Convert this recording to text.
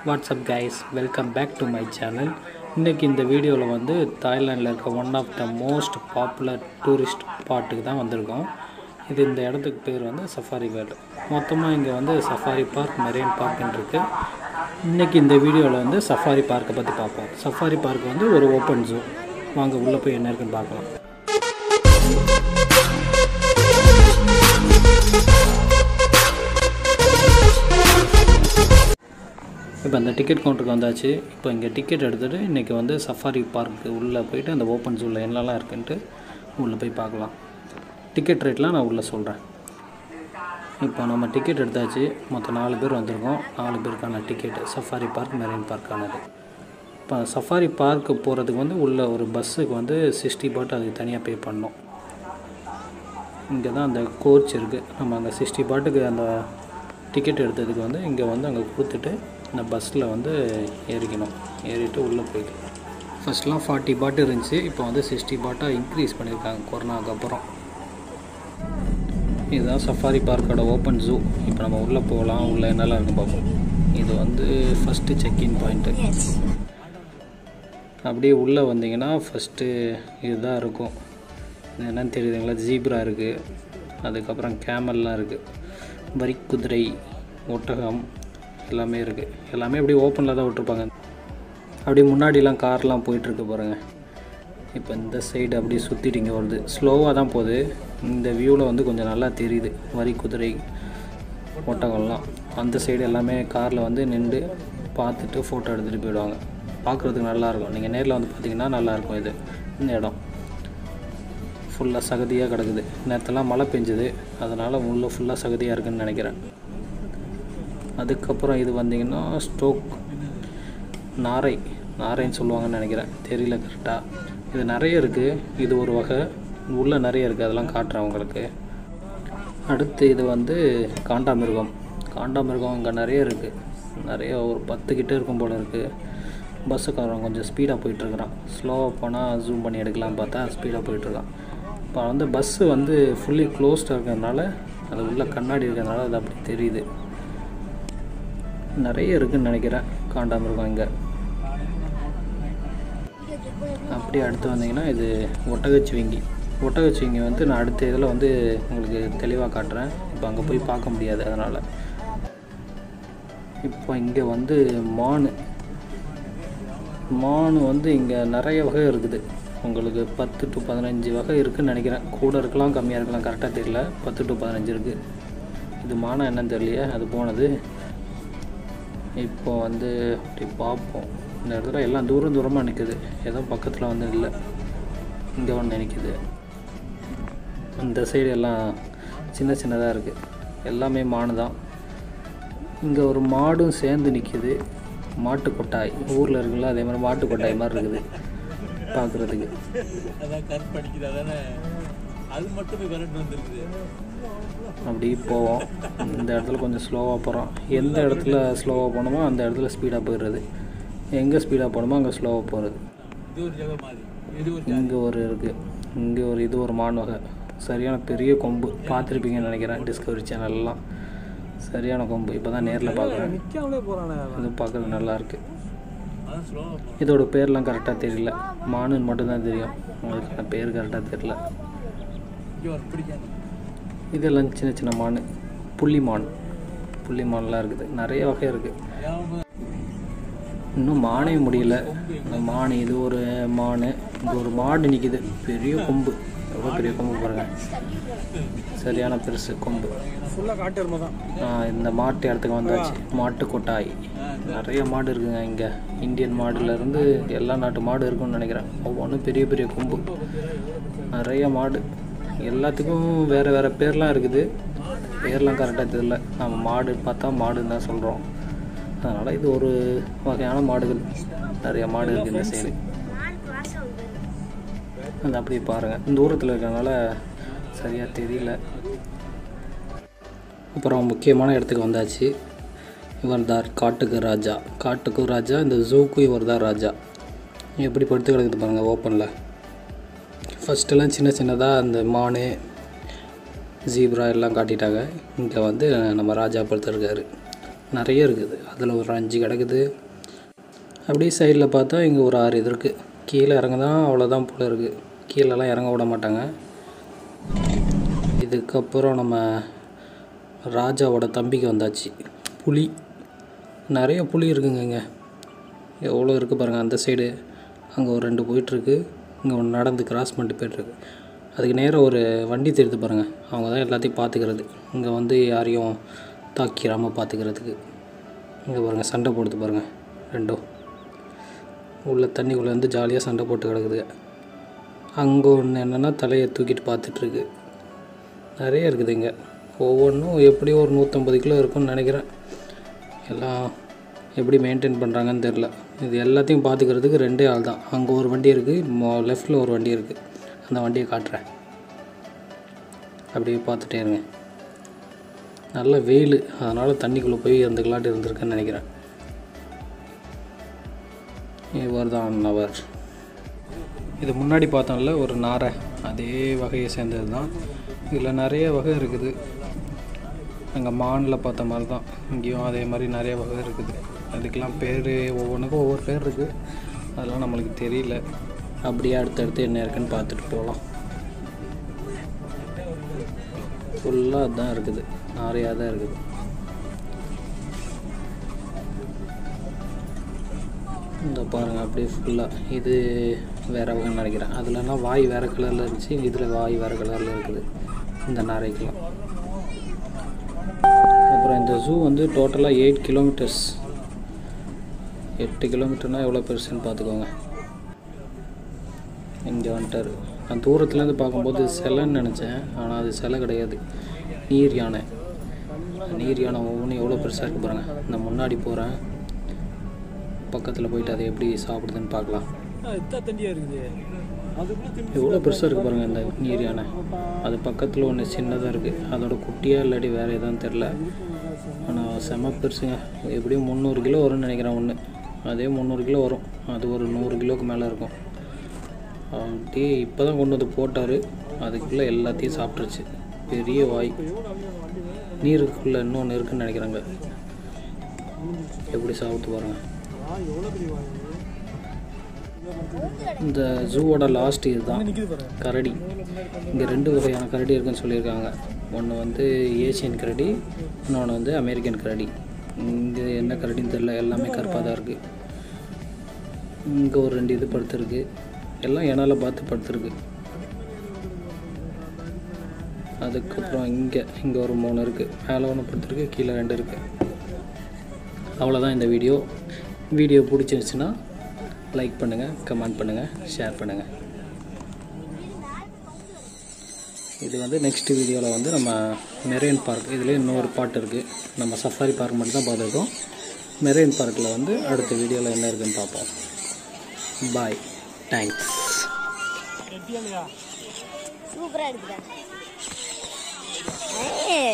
WhatsApp guys welcome back to my channel இன்றைக்கி இந்த வீடியோவில் வந்து தாய்லாண்டில் இருக்க one of the most popular tourist ஸ்பாட்டுக்கு தான் வந்திருக்கோம் இது இந்த இடத்துக்கு பேர் வந்து சஃபாரி வேர்ல்டு மொத்தமாக இங்கே வந்து சஃபாரி பார்க் மெரெயின் பார்க்குன்னு இருக்குது இன்றைக்கி இந்த வீடியோவில் வந்து சஃபாரி பார்க்கை பற்றி பார்ப்போம் சஃபாரி பார்க் வந்து ஒரு ஓப்பன் ஜூ வாங்க உள்ளே போய் என்ன இருக்குன்னு பார்க்கலாம் இப்போ அந்த டிக்கெட் கவுண்டருக்கு வந்தாச்சு இப்போ இங்கே டிக்கெட் எடுத்துகிட்டு இன்றைக்கி வந்து சஃபாரி பார்க்கு உள்ளே போயிட்டு அந்த ஓப்பன் ஜூவில் என்னெல்லாம் இருக்குன்ட்டு உள்ளே போய் பார்க்கலாம் டிக்கெட் ரேட்லாம் நான் உள்ளே சொல்கிறேன் இப்போ நம்ம டிக்கெட் எடுத்தாச்சு மொத்தம் நாலு பேர் வந்திருக்கோம் நாலு பேருக்கான டிக்கெட்டு சஃபாரி பார்க் மெரைன் பார்க்கானது இப்போ சஃபாரி பார்க்கு போகிறதுக்கு வந்து உள்ள ஒரு பஸ்ஸுக்கு வந்து சிக்ஸ்டி பாட் அதுக்கு தனியாக பே பண்ணோம் இங்கே தான் அந்த கோச் இருக்குது நம்ம அங்கே சிக்ஸ்டி பாட்டுக்கு அந்த டிக்கெட் எடுத்ததுக்கு வந்து இங்கே வந்து அங்கே கொடுத்துட்டு இந்த பஸ்ஸில் வந்து ஏறிக்கணும் ஏறிட்டு உள்ளே போய்க்கலாம் ஃபஸ்ட்லாம் ஃபார்ட்டி பாட்டு இருந்துச்சு இப்போ வந்து சிக்ஸ்டி பாட்டாக இன்க்ரீஸ் பண்ணியிருக்காங்க கொரோனாவுக்கு அப்புறம் இதுதான் சஃபாரி பார்க்கோட ஓப்பன் ஜூ இப்போ நம்ம உள்ளே போகலாம் உள்ளே என்னெல்லாம் இருக்கும் பார்ப்போம் இது வந்து ஃபஸ்ட்டு செக்இன் பாயிண்ட்டு அப்படியே உள்ளே வந்தீங்கன்னா ஃபஸ்ட்டு இதுதான் இருக்கும் இது என்னன்னு தெரியுதுங்களா ஜீப்ரா இருக்குது அதுக்கப்புறம் கேமல்லாம் இருக்குது வரிக்குதிரை ஒட்டகம் எல்லாமே இருக்குது எல்லாமே அப்படியே ஓப்பனில் தான் விட்டுருப்பாங்க அப்படியே முன்னாடிலாம் கார்லாம் போயிட்டுருக்கு பாருங்கள் இப்போ இந்த சைடு அப்படியே சுற்றிட்டு இங்கே வருது ஸ்லோவாக தான் போகுது இந்த வியூவில் வந்து கொஞ்சம் நல்லா தெரியுது வரி குதிரை ஒட்டகம்லாம் அந்த சைடு எல்லாமே காரில் வந்து நின்று பார்த்துட்டு ஃபோட்டோ எடுத்துகிட்டு போயிடுவாங்க பார்க்குறதுக்கு நல்லாயிருக்கும் நீங்கள் நேரில் வந்து பார்த்தீங்கன்னா நல்லாயிருக்கும் இது இந்த இடம் ஃபுல்லாக சகதியாக கிடக்குது நேரத்தெல்லாம் மழை பெஞ்சுது அதனால் உள்ள ஃபுல்லாக சகதியாக இருக்குதுன்னு நினைக்கிறேன் அதுக்கப்புறம் இது வந்தீங்கன்னா ஸ்டோக் நாரை நாரைன்னு சொல்லுவாங்கன்னு நினைக்கிறேன் தெரியல கரெக்டாக இது நிறைய இருக்குது இது ஒரு வகை உள்ளே நிறைய இருக்குது அதெல்லாம் காட்டுறேன் உங்களுக்கு அடுத்து இது வந்து காண்டாமிருகம் காண்டாமிருகம் இங்கே நிறைய இருக்குது நிறைய ஒரு பத்து கிட்ட இருக்கும் போல் இருக்குது பஸ்ஸுக்காரன் கொஞ்சம் ஸ்பீடாக போயிட்டுருக்குறான் ஸ்லோவாக போனால் ஜூம் பண்ணி எடுக்கலாம் பார்த்தா ஸ்பீடாக போயிட்டுருக்கான் இப்போ வந்து பஸ்ஸு வந்து ஃபுல்லி க்ளோஸ்டாக இருக்கிறதுனால அது உள்ள கண்ணாடி இருக்கிறதுனால அது அப்படி தெரியுது நிறைய இருக்குதுன்னு நினைக்கிறேன் காண்டாமிருகம் இங்கே அப்படியே அடுத்து வந்தீங்கன்னா இது ஒட்டகச்சிவிங்கி ஒட்டகச்சிவிங்கி வந்து நான் அடுத்த இதில் வந்து உங்களுக்கு தெளிவாக காட்டுறேன் இப்போ அங்கே போய் பார்க்க முடியாது அதனால் இப்போ இங்கே வந்து மான் மான் வந்து இங்கே நிறைய வகை இருக்குது உங்களுக்கு பத்து டு பதினஞ்சு வகை இருக்குதுன்னு நினைக்கிறேன் கூட இருக்கலாம் கம்மியாக இருக்கலாம் கரெக்டாக தெரியல பத்து டு பதினஞ்சு இருக்குது இது மானம் என்னன்னு தெரியலையே அது போனது இப்போ வந்து அப்படி பார்ப்போம் இந்த இடத்துல எல்லாம் தூரம் தூரமாக நிற்குது ஏதோ பக்கத்தில் வந்து இல்லை இங்கே ஒன்று நிற்குது இந்த சைடு எல்லாம் சின்ன சின்னதாக இருக்குது எல்லாமே மானு தான் இங்கே ஒரு மாடும் சேர்ந்து நிற்கிது மாட்டு கொட்டாய் ஊரில் இருக்குல்ல அதே மாதிரி மாட்டு கொட்டாய் மாதிரி இருக்குது பார்க்குறதுக்கு அதான் கருப்பு அடிக்குது அதானே அது மட்டுமே கரண்ட் வந்துருக்குது அப்படி போவோம் இந்த இடத்துல கொஞ்சம் ஸ்லோவாக போகிறோம் எந்த இடத்துல ஸ்லோவாக போகணுமோ அந்த இடத்துல ஸ்பீடாக போயிடுறது எங்கே ஸ்பீடாக போகணுமோ அங்கே ஸ்லோவாக போகிறது இது ஒரு ஜெக மாதிரி இது ஒரு இங்கே ஒரு இருக்குது இங்கே ஒரு இது ஒரு மான் வகை சரியான பெரிய கொம்பு பார்த்துருப்பீங்கன்னு நினைக்கிறேன் டிஸ்கவரி சேனல்லாம் சரியான கொம்பு இப்போ தான் நேரில் பார்க்குறேன் நிற்காமலே போகிறானே இது பார்க்குறது நல்லாயிருக்கு அதான் ஸ்லோவாக இதோட பேர்லாம் கரெக்டாக தெரியல மானுன்னு மட்டும்தான் தெரியும் உங்களுக்கான பேர் கரெக்டாக தெரியல இங்கே ஒரு பிடிக்காது இதெல்லாம் சின்ன சின்ன மான் புள்ளி மான் புள்ளி மான்லாம் இருக்குது நிறைய வகை இருக்குது ஏன் இன்னும் மானே முடியல இந்த மான் இது ஒரு மான் இங்கே ஒரு மாடு நிற்கிது பெரிய கொம்பு எவ்வளோ பெரிய கொம்பு பாருங்கள் சரியான பெருசு கொம்பு ஃபுல்லாக காட்டு எருமை தான் ஆ, இந்த மாட்டு இடத்துக்கு வந்தாச்சு மாட்டு கொட்டாய் நிறைய மாடு இருக்குங்க இங்கே இந்தியன் மாடுலேருந்து எல்லா நாட்டு மாடு இருக்குன்னு நினைக்கிறேன் ஒவ்வொன்றும் பெரிய பெரிய கொம்பு நிறைய மாடு எல்லாத்துக்கும் வேறு வேறு பேர்லாம் இருக்குது பேர்லாம் கரெக்டாக தெரியல நம்ம மாடு பார்த்தா மாடுன்னு தான் சொல்கிறோம் அதனால் இது ஒரு வகையான மாடுகள் நிறைய மாடு இருக்குது இந்த சைடு அது அப்படியே பாருங்கள் தூரத்தில் இருக்கிறதுனால சரியாக தெரியல அப்புறம் முக்கியமான இடத்துக்கு வந்தாச்சு இவர் தான் காட்டுக்கு ராஜா காட்டுக்கு ராஜா இந்த ஜூக்கு இவர் தான் ராஜா எப்படி படுத்து கிடக்குது பாருங்கள் ஓப்பனில் ஃபஸ்ட்டெல்லாம் சின்ன சின்னதாக அந்த மான் ஜீப்ரா எல்லாம் காட்டிட்டாங்க இங்கே வந்து நம்ம ராஜா படுத்துருக்காரு நிறைய இருக்குது அதில் ஒரு அஞ்சு கிடக்குது அப்படியே சைடில் பார்த்தா இங்கே ஒரு ஆறு இது இருக்குது கீழே இறங்க தான் அவ்வளோதான் போல இருக்குது கீழெல்லாம் இறங்க விட மாட்டாங்க இதுக்கப்புறம் நம்ம ராஜாவோட தம்பிக்கு வந்தாச்சு புலி நிறைய புலி இருக்குங்க இங்கே எவ்வளோ இருக்குது பாருங்கள் அந்த சைடு அங்கே ஒரு ரெண்டு போயிட்டுருக்கு இங்கே ஒன்று நடந்து கிராஸ் பண்ணிட்டு போயிட்டுருக்கு அதுக்கு நேராக ஒரு வண்டி தெரியுது பாருங்கள் அவங்க தான் எல்லாத்தையும் பார்த்துக்கிறது இங்கே வந்து யாரையும் தாக்கிடாமல் பார்த்துக்கிறதுக்கு இங்கே பாருங்கள் சண்டை போடுது பாருங்கள் ரெண்டும் உள்ள தண்ணிக்குள்ளே வந்து ஜாலியாக சண்டை போட்டு கிடக்குதுங்க அங்கே ஒன்று என்னென்னா தலையை தூக்கிட்டு பார்த்துட்ருக்கு நிறைய இருக்குது இங்கே ஒவ்வொன்றும் எப்படியும் ஒரு நூற்றம்பது கிலோ இருக்கும்னு நினைக்கிறேன் எல்லாம் எப்படி மெயின்டைன் பண்ணுறாங்கன்னு தெரில இது எல்லாத்தையும் பார்த்துக்கிறதுக்கு ரெண்டே ஆள் தான் அங்கே ஒரு வண்டி இருக்குது லெஃப்டில் ஒரு வண்டி இருக்குது அந்த வண்டியை காட்டுறேன் அப்படியே பார்த்துட்டே இருங்க நல்ல வெயில் அதனால் தண்ணிக்குள்ளே போய் இருந்துக்கலாட்டு இருந்திருக்குன்னு நினைக்கிறேன் இவர் தான் அவர் இது முன்னாடி பார்த்தோம்ல ஒரு நாரை அதே வகையை சேர்ந்தது தான் இதில் நிறைய வகை இருக்குது அங்கே மானில் பார்த்த மாதிரி தான் இங்கேயும் அதே மாதிரி நிறைய வகை இருக்குது அதுக்கெல்லாம் பேர் ஒவ்வொன்றுக்கும் ஒவ்வொரு பேர் இருக்குது அதெல்லாம் நம்மளுக்கு தெரியல அப்படியே அடுத்தடுத்து என்ன இருக்குன்னு பார்த்துட்டு போகலாம் ஃபுல்லாக அதுதான் இருக்குது நிறையா தான் இருக்குது இந்த பாருங்கள் அப்படியே ஃபுல்லாக இது வேறு வகைன்னு நினைக்கிறேன் அதுலலாம் வாய் வேறு கலரில் இருந்துச்சு இதில் வாய் வேறு கலரில் இருக்குது இந்த நாரைக்கெலாம் அப்புறம் இந்த ஜூ வந்து டோட்டலாக எயிட் கிலோமீட்டர்ஸ் எட்டு கிலோமீட்டர்னால் எவ்வளோ பெருசுன்னு பார்த்துக்கோங்க இங்கே வந்துட்டார் நான் தூரத்துலேருந்து பார்க்கும்போது சிலைன்னு நினச்சேன் ஆனால் அது சிலை கிடையாது நீர் யானை நீர் யானை ஒவ்வொன்றும் எவ்வளோ பெருசாக இருக்குது பாருங்கள் இந்த முன்னாடி போகிறேன் பக்கத்தில் போயிட்டு அதை எப்படி சாப்பிடுதுன்னு பார்க்கலாம் எத்தனை தண்டியா இருக்குது அதுக்குள்ள திண்டு எவ்வளோ பெருசாக இருக்குது பாருங்கள் இந்த நீர் யானை அது பக்கத்தில் ஒன்று சின்னதாக இருக்குது அதோட குட்டியாக இல்லாட்டி வேறு எதுவும் தெரில ஆனால் செம பெருசுங்க எப்படியும் முந்நூறு கிலோ வரும்னு நினைக்கிறேன் ஒன்று அதே முந்நூறு கிலோ வரும் அது ஒரு நூறு கிலோவுக்கு மேலே இருக்கும் அப்படியே இப்போ தான் கொண்டு வந்து போட்டார் அதுக்குள்ளே எல்லாத்தையும் சாப்பிட்ருச்சு பெரிய வாய் நீருக்குள்ளே இன்னொன்று இருக்குன்னு நினைக்கிறாங்க எப்படி சாப்பிட்டு பாருங்கள் ஆ எவ்வளோ பெரிய வாய் இது. இந்த ஜூவோட லாஸ்ட் இதுதான் நிக்குது பாருங்க கரடி இங்கே ரெண்டு வகையான கரடி இருக்குன்னு சொல்லியிருக்காங்க ஒன்று வந்து ஏசியன் கரடி இன்னொன்று வந்து அமெரிக்கன் கரடி இங்கே என்ன கரடின்னு தெரில எல்லாமே கருப்பாக தான் இருக்குது இங்கே ஒரு ரெண்டு இது படுத்துருக்கு எல்லாம் என்னால் பார்த்து படுத்துருக்கு அதுக்கப்புறம் இங்கே இங்கே ஒரு மூணு இருக்குது மேலே ஒன்று படுத்துருக்கு கீழே ரெண்டு இருக்குது அவ்வளோதான் இந்த வீடியோ வீடியோ பிடிச்சிருந்துச்சுன்னா லைக் பண்ணுங்கள் கமெண்ட் பண்ணுங்கள் ஷேர் பண்ணுங்கள் இது வந்து நெக்ஸ்ட் வீடியோவில் வந்து நம்ம மெரெயின் பார்க் இதில் இன்னொரு பாட்டு இருக்குது நம்ம சஃபாரி பார்க் மட்டும் தான் பார்த்துருக்கோம் மெரெயின் பார்க்கில் வந்து அடுத்த வீடியோவில் என்ன இருக்குன்னு பார்ப்போம் பாய் தேங்க்ஸ் எட்டியா இல்லையா சூப்பரா எடுத்துட்டேன்